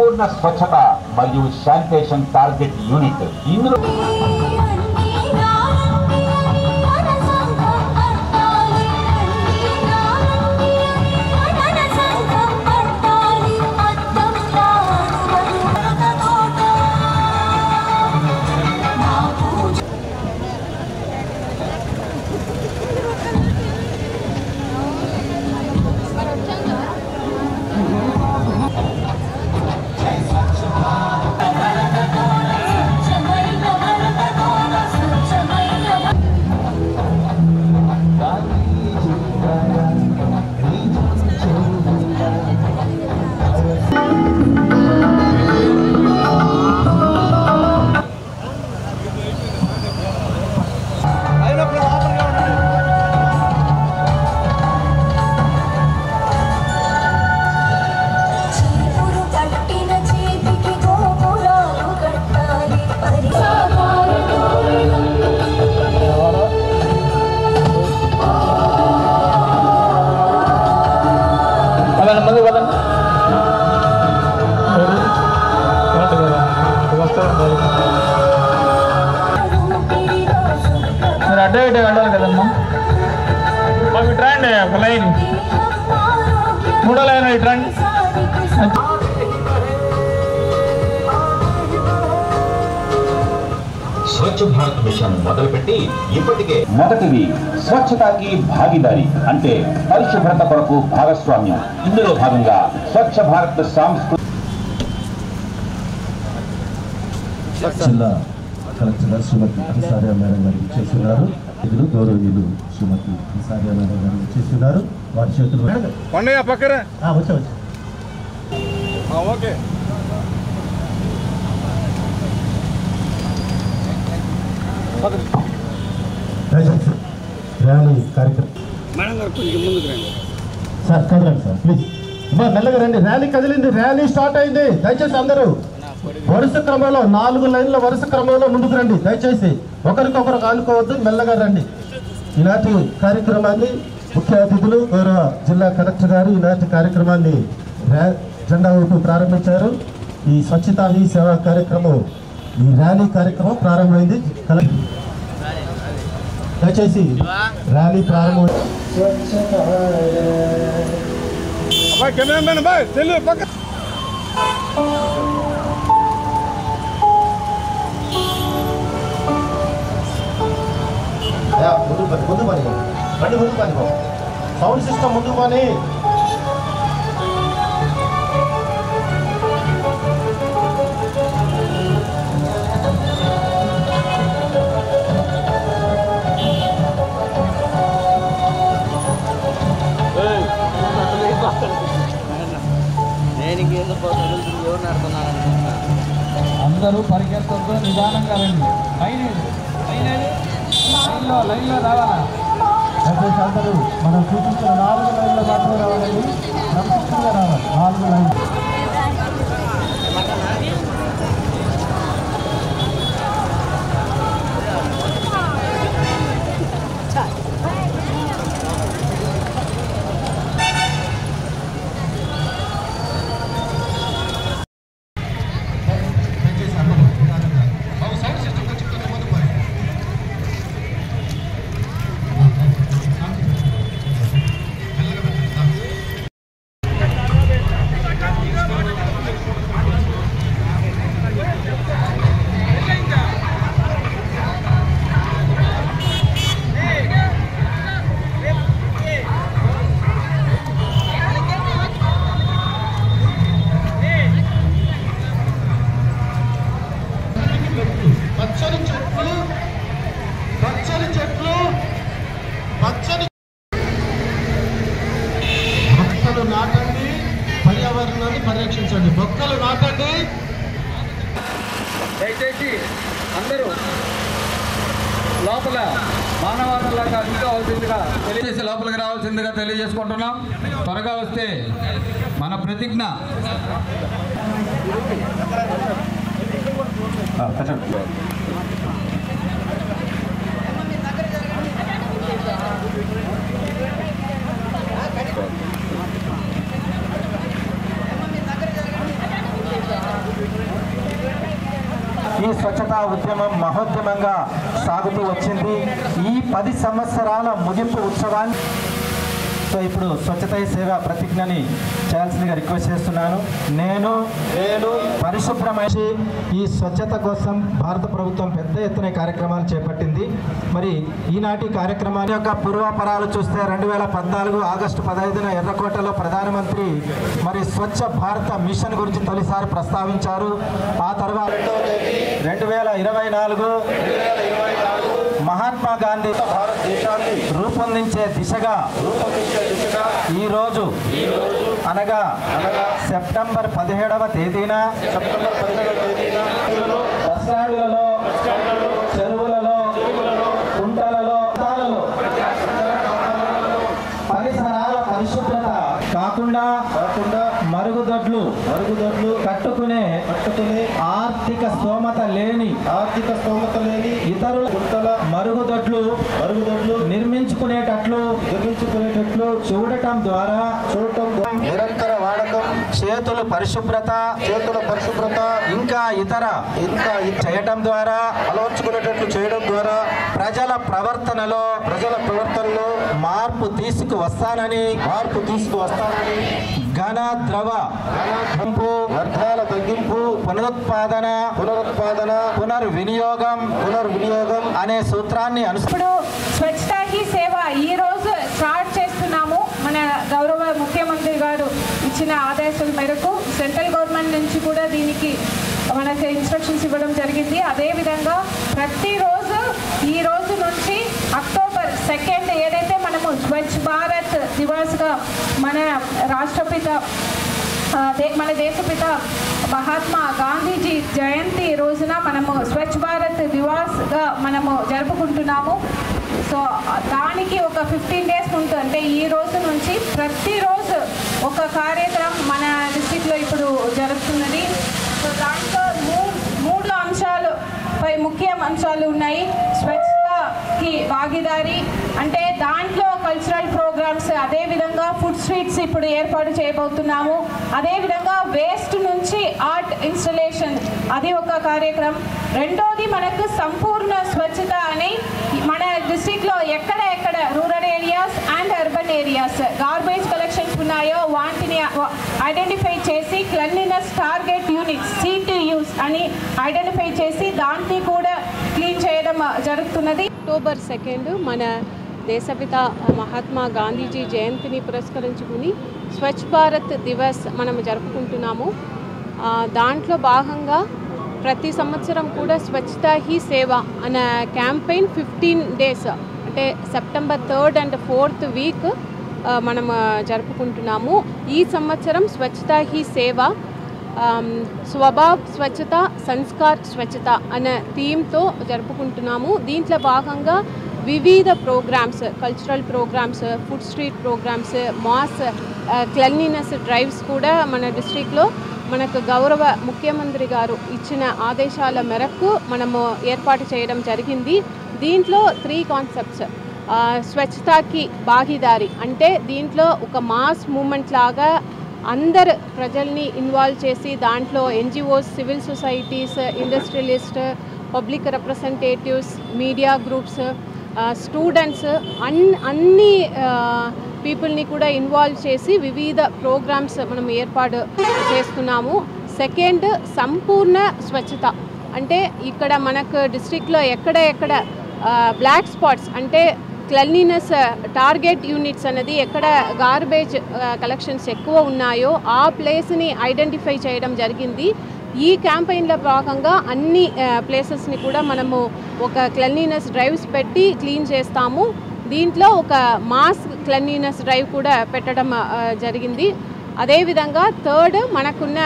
సంపూర్ణ స్వచ్ఛత మరియు శానిటేషన్ టార్గెట్ యూనిట్ ఇందులో చీపురు కట్టిన చేతికి గోపురాలు కట్టాలి పరిసాగాలు పదండి ముందు పదండి మీరు అడ్డ ఇటు వెళ్ళాలి కదమ్మా మాకు ఇటు రండి ఒక లైన్ మూడో లైన్ ఇటు రండి స్వచ్ఛ భారత్ మిషన్ మొదలుపెట్టి ఇప్పటికే మొదటిది స్వచ్ఛతకి భాగీదారి అంటే పరిశుభ్రత కొరకు భాగస్వామ్యం ఇందులో భాగంగా స్వచ్ఛ భారత్ సాంస్కృతిక జిల్లా కలెక్టర్ శ్రీమతి హరిసార్య మేడం గారు చేస్తున్నారు ఇదిలో గౌరవనీయులు శ్రీమతి హరిసార్య మేడం గారు చేస్తున్నారు వారి చేతులు కొండయ్య పక్కన ఆ, వచ్చా వచ్చా ఓకే దయచేసి ర్యాలీ కార్యక్రమం మేడం గారు కొంచెం ముందుకు రండి సార్ కదలండి సార్ ప్లీజ్ అమ్మా మెల్లగా రండి ర్యాలీ కదిలింది ర్యాలీ స్టార్ట్ అయింది దయచేసి అందరూ వరుస క్రమంలో నాలుగు లైన్ల వరుస క్రమంలో ముందుకు రండి దయచేసి ఒకరికొకరు కానుకోవద్దు మెల్లగా రండి ఈనాటి కార్యక్రమాన్ని ముఖ్య అతిథులు గౌరవ జిల్లా కలెక్టర్ గారు ఈనాటి కార్యక్రమాన్ని ర్యా- జెండా ఊపి ప్రారంభించారు ఈ స్వచ్ఛతా హీ సేవా కార్యక్రమం ఈ ర్యాలీ కార్యక్రమం ప్రారంభమైంది కలెక్టర్ దయచేసి ర్యాలీ ప్రారంభం అబ్బాయి కెమెరామెన్ బాయ్ చెల్లు పక్క యా, ముందు పని ముందు పని బండి ముందు పని సౌండ్ సిస్టమ్ ముందు పని నేను ఇంకేందుకు వదులుతుంది ఎవరు నడుతున్నాను అనుకుంటున్నా అందరూ పరిగెత్తడంతో నిదానంగా రండి లైన్ ఏది? లైన్ ఏది? లైన్లో లైన్లో రావాలా దయచేసి అందరూ మనం చూపించిన నాలుగు లైన్ల మాత్రమే రావాలండి క్రమశిక్షణగా రావాలి నాలుగు లైన్లు పచ్చని చెట్లు పచ్చని చెట్లు పచ్చని మొక్కలు నాటండి పర్యావరణాన్ని పరిరక్షించండి మొక్కలు నాటండి దయచేసి అందరూ లోపల మానవాళిలాగా తీసుకోవాల్సిందిగా తెలియజేసి లోపలికి రావాల్సిందిగా తెలియజేసుకుంటున్నాం త్వరగా వస్తే మన ప్రతిజ్ఞ ఈ స్వచ్ఛతా ఉద్యమం మహోద్యమంగా సాగుతూ వచ్చింది ఈ పది సంవత్సరాల ముగింపు ఉత్సవాన్ని సో ఇప్పుడు స్వచ్ఛత హీ సేవ ప్రతిజ్ఞని చేయాల్సిందిగా రిక్వెస్ట్ చేస్తున్నాను నేను నేను పరిశుభ్రమైన ఈ స్వచ్ఛత కోసం భారత ప్రభుత్వం పెద్ద ఎత్తున ఈ కార్యక్రమాలు చేపట్టింది మరి ఈనాటి కార్యక్రమాన్ని యొక్క పూర్వాపరాలు చూస్తే రెండు వేల పద్నాలుగు ఆగస్టు పదహైదున ఎర్రకోటలో ప్రధానమంత్రి మరి స్వచ్ఛ భారత మిషన్ గురించి తొలిసారి ప్రస్తావించారు ఆ తర్వాత రెండు వేల ఇరవై నాలుగు మహాత్మా గాంధీ భారతదేశాన్ని రూపొందించే దిశగా ఈ రోజు అనగా సెప్టెంబర్ పదిహేడవ తేదీన సెప్టెంబర్ పదిహేడవ తేదీన బస్టాండ్లలో చెరువులలో కుంటలలో తాళలో పరిసరాల పరిశుభ్రత కాకుండా కాకుండా మరుగుదొడ్లు మరుగుదొడ్లు కట్టుకునే కట్టుకునే ఆర్థిక స్తోమత లేని ఆర్థిక స్తోమత లేని ఇతరుల గుంతల మరుగుదొడ్లు మరుగుదొడ్లు నిర్మించుకునేటట్లు నిర్మించుకునేటట్లు చూడటం ద్వారా చూడటం నిరంతర వాడకం చేతుల పరిశుభ్రత చేతుల పరిశుభ్రత ఇంకా ఇతర ఇంకా చేయటం ద్వారా అలవర్చుకునేటట్లు చేయడం ద్వారా ప్రజల ప్రవర్తనలో ప్రజల ప్రవర్తనలో మార్పు తీసుకువస్తానని మార్పు తీసుకువస్తానని ఘన ద్రవ తగ్గింపు వ్యర్థాల తగ్గింపు పునరుత్పాదన పునరుత్పాదన పునర్వినియోగం పునర్వినియోగం అనే సూత్రాన్ని అనుసరి ఇప్పుడు స్వచ్ఛతా హీ సేవ ఈ రోజు స్టార్ట్ చేస్తున్నాము మన గౌరవ ముఖ్యమంత్రి గారు ఇచ్చిన ఆదేశాల మేరకు సెంట్రల్ గవర్నమెంట్ నుంచి కూడా దీనికి మనకి ఇన్స్ట్రక్షన్స్ ఇవ్వడం జరిగింది అదేవిధంగా ప్రతిరోజు ఈ రోజు నుంచి అక్టోబర్ సెకండ్ ఏదైతే మనము స్వచ్ఛ భారత్ దివాస్గా మన రాష్ట్రపిత ఆ, దే- మన దేశపిత మహాత్మా గాంధీజీ జయంతి రోజున మనము స్వచ్ఛ భారత్ దివాస్గా మనము జరుపుకుంటున్నాము సో దానికి ఒక ఫిఫ్టీన్ డేస్ ముందు అంటే ఈ రోజు నుంచి ప్రతిరోజు ఒక కార్యక్రమం మన డిస్టిక్లో ఇప్పుడు జరుగుతున్నది సో దాంట్లో మూ- మూడు అంశాలు పై ముఖ్య అంశాలు ఉన్నాయి స్వచ్ఛతకి భాగీదారి అంటే దాంట్లో కల్చరల్ ప్రోగ్రామ్స్ అదేవిధంగా ఫుడ్ స్ట్రీట్స్ ఇప్పుడు ఏర్పాటు చేయబోతున్నాము అదేవిధంగా వేస్ట్ నుంచి ఆర్ట్ ఇన్స్టలేషన్ అది ఒక కార్యక్రమం రెండోది మనకు సంపూర్ణ స్వచ్ఛత అని మన డిస్టిక్లో ఎక్కడ ఎక్కడ rural areas and urban areas garbage collections ఉన్నాయో వాటిని ఐడెంటిఫై చేసి క్లెన్లీనెస్ టార్గెట్ యూనిట్స్ సిటియూస్ అని ఐడెంటిఫై చేసి దాన్ని కూడా క్లీన్ చేయడం జరుగుతున్నది అక్టోబర్ సెకండ్ మన దేశపిత మహాత్మా గాంధీజీ జయంతిని పురస్కరించుకుని స్వచ్ఛ భారత్ దివస్ మనం జరుపుకుంటున్నాము ఆ, దాంట్లో భాగంగా ప్రతి సంవత్సరం కూడా స్వచ్ఛతా హీ సేవ అనే క్యాంపెయిన్ ఫిఫ్టీన్ డేస్ అంటే September third and fourth week మనం ఆ, జరుపుకుంటున్నాము ఈ సంవత్సరం స్వచ్ఛతా హీ సేవ ఆమ్, స్వభావ్ స్వచ్ఛత సంస్కార్ స్వచ్ఛత అనే థీమ్తో జరుపుకుంటున్నాము దీంట్లో భాగంగా వివిధ programmes cultural programmes food street programmes mass cleanliness drives కూడా మన డిస్ట్రిక్ట్లో మనకు గౌరవ ముఖ్యమంత్రి గారు ఇచ్చిన ఆదేశాల మేరకు మనము ఏర్పాటు చేయడం జరిగింది దీంట్లో త్రీ కాన్సెప్ట్స్ ఆ, స్వచ్ఛతాకి భాగీదారి అంటే దీంట్లో ఒక మాస్ మూమెంట్ లాగా అందరు ప్రజల్ని ఇన్వాల్వ్ చేసి దాంట్లో NGOs civil societies industrialist public representatives media groups students అన్ అన్ని పీపుల్ని కూడా ఇన్వాల్వ్ చేసి వివిధ ప్రోగ్రామ్స్ మనం ఏర్పాటు చేస్తున్నాము సెకండ్ సంపూర్ణ స్వచ్ఛత అంటే ఇక్కడ మనకు డిస్ట్రిక్ట్లో ఎక్కడ ఎక్కడ బ్లాక్ స్పాట్స్ అంటే క్లెన్లీనెస్ టార్గెట్ యూనిట్స్ అనేది ఎక్కడ గార్బేజ్ కలెక్షన్స్ ఎక్కువ ఉన్నాయో ఆ ప్లేస్ని ఐడెంటిఫై చేయడం జరిగింది ఈ క్యాంపెయిన్లో భాగంగా అన్ని ప్లేసెస్ని కూడా మనము ఒక క్లెన్లీనెస్ డ్రైవ్స్ పెట్టి క్లీన్ చేస్తాము దీంట్లో ఒక మాస్ క్లెన్లీనెస్ డ్రైవ్ కూడా పెట్టడం ఆ, జరిగింది అదేవిధంగా థర్డ్ మనకున్న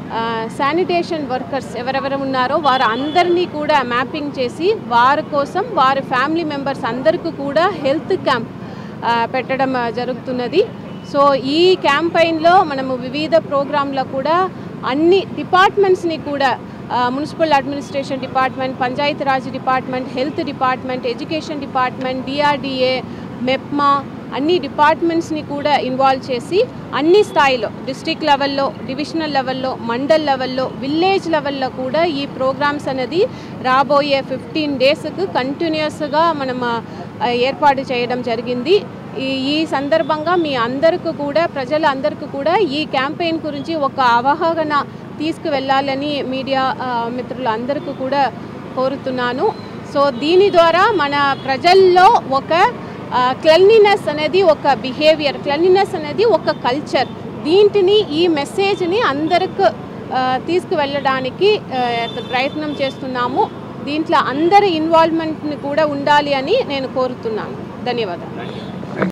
శానిటేషన్ వర్కర్స్ ఎవరెవరు ఉన్నారో వారు అందరినీ కూడా మ్యాపింగ్ చేసి వారి కోసం వారి ఫ్యామిలీ మెంబర్స్ అందరికీ కూడా హెల్త్ క్యాంప్ పెట్టడం ఆ, జరుగుతున్నది సో ఈ క్యాంపెయిన్లో మనము వివిధ ప్రోగ్రాంలో కూడా అన్ని డిపార్ట్మెంట్స్ని కూడా ఆ, municipal administration department panchayati raj department health department education department DRDA MEPMA అన్ని డిపార్ట్మెంట్స్ని కూడా ఇన్వాల్వ్ చేసి అన్ని స్థాయిలో డిస్ట్రిక్ట్ లెవెల్లో డివిజనల్ లెవెల్లో మండల్ లెవెల్లో విలేజ్ లెవెల్లో కూడా ఈ ప్రోగ్రామ్స్ అనేది రాబోయే ఫిఫ్టీన్ డేస్కి కంటిన్యూస్గా మనం ఆ, ఏర్పాటు చేయడం జరిగింది ఈ ఈ సందర్భంగా మీ అందరికీ కూడా ప్రజలందరికీ కూడా ఈ క్యాంపెయిన్ గురించి ఒక అవగాహన తీసుకువెళ్ళాలని మీడియా ఆ, మిత్రులందరికీ కూడా కోరుతున్నాను సో దీని ద్వారా మన ప్రజల్లో ఒక క్లెన్లీనెస్ అనేది ఒక బిహేవియర్ క్లెన్లీనెస్ అనేది ఒక కల్చర్ దీంటిని ఈ మెసేజ్ని అందరికి ఆ, తీసుకువెళ్ళడానికి ఆ, ప్రయత్నం చేస్తున్నాము దీంట్లో అందరి ఇన్వాల్వ్మెంట్ని కూడా ఉండాలి అని నేను కోరుతున్నాను ధన్యవాదాలు